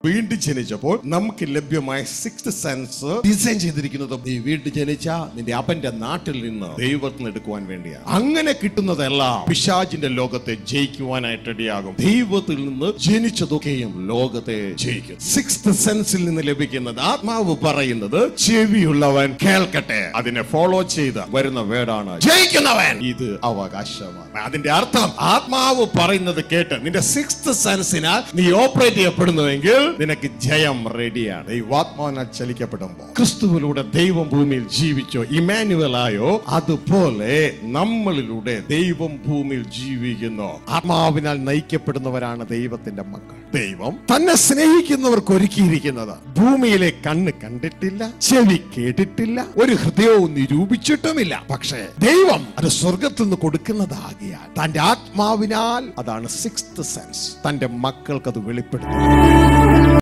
വീണ്ടും ജനിച്ചപ്പോൾ നമുക്ക് ലഭ്യമായ സിക്സ് സെൻസ് ഡിസൈൻ ചെയ്തിരിക്കുന്നത് നീ വീണ്ടും ജനിച്ച നിന്റെ അപ്പന്റെ നാട്ടിൽ നിന്ന് ദൈവത്തിന് എടുക്കുവാൻ വേണ്ടിയാണ് അങ്ങനെ കിട്ടുന്നതെല്ലാം പിശാചിന്റെ ലോകത്തെ ജയിക്കുവാനായിട്ട് ഇടയാകും ദൈവത്തിൽ നിന്ന് ജനിച്ചതൊക്കെയും ലോകത്തെ ജയിക്കും സിക്സ് സെൻസിൽ നിന്ന് ലഭിക്കുന്നത് ആത്മാവ് പറയുന്നത് ചെവിയുള്ളവൻ കേൾക്കട്ടെ അതിനെ ഫോളോ ചെയ്ത് വരുന്ന വേടാണ് ജയിക്കുന്നവൻ ഇത് അവകാശമാണ് അതിന്റെ അർത്ഥം ആത്മാവ് പറയുന്നത് കേട്ട് നിന്റെ സിക്സ് സെൻസിനാൽ നീ ഓപ്പറേറ്റ് ചെയ്യപ്പെടുന്നുവെങ്കിൽ നിനക്ക് ജയം റെഡിയാണ് ദൈവാത്മാവിനാൽ ചലിക്കപ്പെടുമ്പോൾ ക്രിസ്തുവിലൂടെ ദൈവം ഭൂമിയിൽ ജീവിച്ചോ ഇമാനുവലായോ അതുപോലെ നമ്മളിലൂടെ ദൈവം ഭൂമിയിൽ ജീവിക്കുന്നു ആത്മാവിനാൽ നയിക്കപ്പെടുന്നവരാണ് ദൈവത്തിന്റെ മക്കൾ ദൈവം തന്നെ സ്നേഹിക്കുന്നവർക്ക് ഒരുക്കിയിരിക്കുന്നത് ഭൂമിയിലെ കണ്ണ് കണ്ടിട്ടില്ല ചെവി കേട്ടിട്ടില്ല ഒരു ഹൃദയവും നിരൂപിച്ചിട്ടുമില്ല പക്ഷേ ദൈവം അത് സ്വർഗത്തിൽ നിന്ന് കൊടുക്കുന്നതാകിയാൽ തന്റെ ആത്മാവിനാൽ അതാണ് സിക്സ്ത് സെൻസ് തന്റെ മക്കൾക്ക് അത് വെളിപ്പെടുത്തുന്നത്